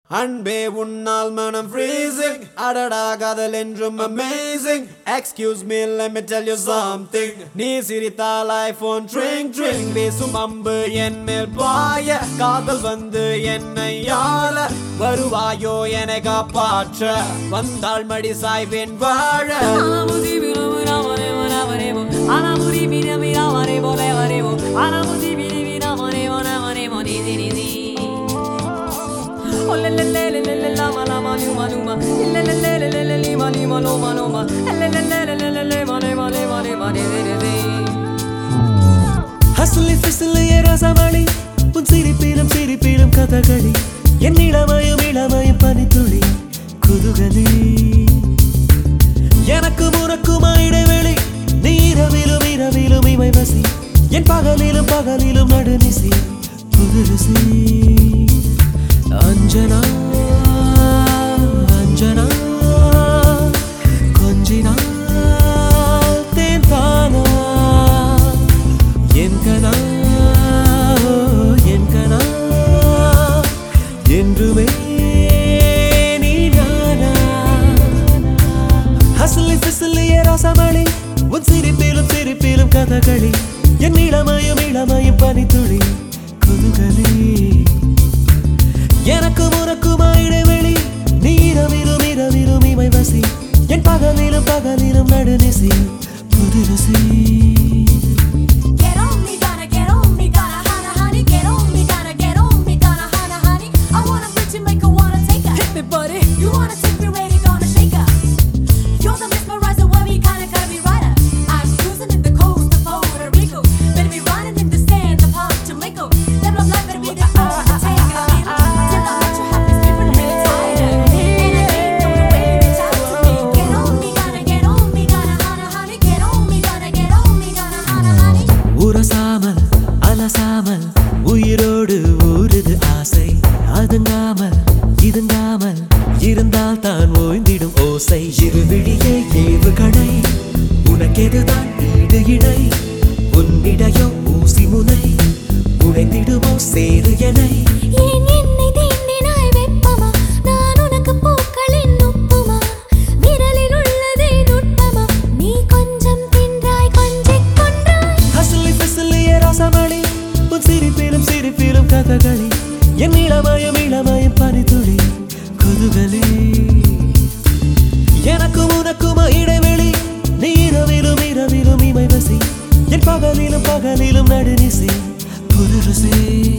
அன்பே உன்னால் மனம் freezing அடடா காதல் என்றும் amazing excuse me let me tell you something நீ சிரித்தால் ஐபோன் ட்ரிங் ட்ரிங் வீசும் அம்பு என் மேல் பாய காதல் வந்து என்னை ஆள வருவாயோ என காப்பாற்ற வந்தாள் மடி சாய்வேன் வாழ ஹசுலி பிசுலி ரசமணி உன் சிரிப்பிலும் சிரிப்பிலும் கதகளி என் இளமயம் இளமயம் பனித்துளி குதுகலி எனக்கு உனக்குமா இடைவெளி நீ இரவிலும் இரவிலும் இமை வசி என் பகலிலும் பகலிலும் நடுநிசி புதுருசி அஞ்சனா அஞ்சனா கொஞ்சினால் தேன் தானா என் கனா என் கனா என்றுமே நீ நானா ஹசலி பிசலிய ரசமணி உன் சிரிப்பிலும் சிரிப்பிலும் கதகளி என் இளமயம் இளமயம் பனித்துளி குதுகலி எனக்கு உனக்குமா இடைவெளி நீ இரவிலும் இரவிலும் இமை வசி என் பகலிலும் பகலிலும் நடுநிசி புதுரசி Get on me, gotta get on me, gotta hana honey. Get on me, gotta get on me, gotta hana honey. I wanna put you, make her wanna take her. Hit me, buddy. You wanna take me where you gonna shake her? You're the mesmerizer, worry kinda curvy rider. I'm cruising in the coast of Puerto Rico. Better be riding in the sand of Palm Jamaica. Live of life, better be the earth to take a little. Till I let you have this different little tighter. And I ain't know the way you reach out to me. Get on me, gotta get on me, gotta hana honey. Get on me, gotta get on me, gotta hana honey. உரசாமல் அலசாமல் உயிரோடு ஊறுது ஆசை அதுங்காமல் இதுங்காமல் இருந்தால் தான் ஓய்ந்திடும் ஓசை இருவிழியே ஏவு கடை உனக்கெதுதான் ஈடு இடை உன்னிடையோ ஊசி முனை உடைந்திடுமோ சேரு எனை ஏன் என்னை தீண்டினாய் வெப்பமா நான் உனக்கு பூக்களின் உப்புமா விரலில் உள்ளதே நுட்பமா நீ கொஞ்சம் தின்றாய் கொஞ்சிக் கொன்றாய் ஹசலி பிசலிய ரசமணி உன் சிரிப்பிலும் சிரிப்பிலும் கதகளி என் இளமயம் இளமயம் பனித்துளி குதுகலி எனக்கும் உனக்குமா இடைவெளி நீ இரவிலும் இரவிலும் இமை வசி என் பகலிலும் பகலிலும் நடுநிசி புதுருசி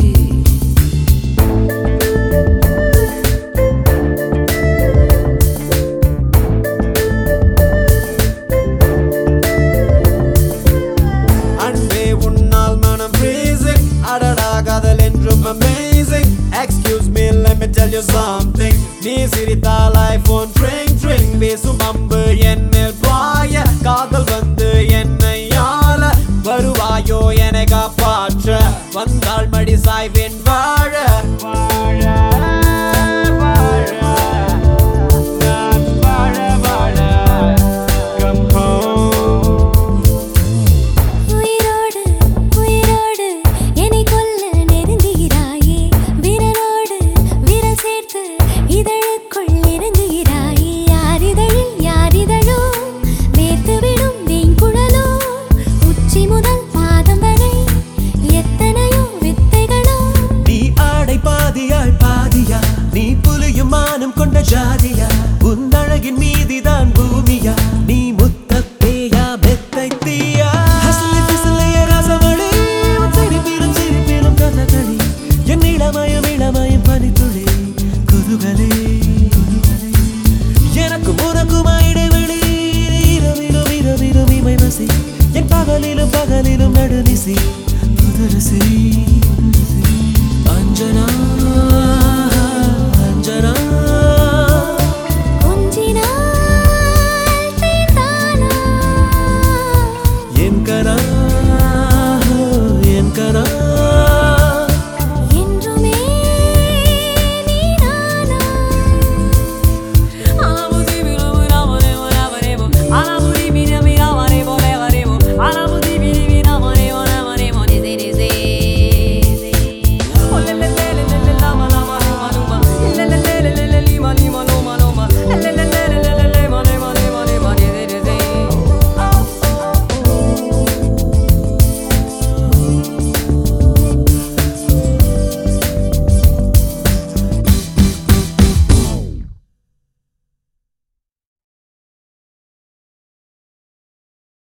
அன்பே உன்னால் மனம் freezing அடடா காதல் என்றும் amazing excuse me let me tell you something நீ சிரித்தால் ஐபோன் ட்ரிங் ட்ரிங் வீசும் அம்பு என் மேல் பாய காதல் வந்து என்னை ஆள வருவாயோ என காப்பாற்ற வந்தாள் மடி சாய்வேன் வாழ வாழ வாழ நான் வாழ வாழ come home உயிரோடு உயிரோடு என்னை கொல்ல நெருங்குகிறாயே விரலோடு விரல் சேர்த்து இதழுக்குள் இறங்குகிறாயே யார் இதழில் யார் இதழோ வேர்த்துவிடும் வெண்குழலோ உச்சி முதல் பாதம் வரை எத்தனையோ வித்தைகளோ நீ ஆடை பாதியாய் பாதியா நீ புலியும் மானம் கொண்ட ஜாதியா உன் அழகின் மீதிதான்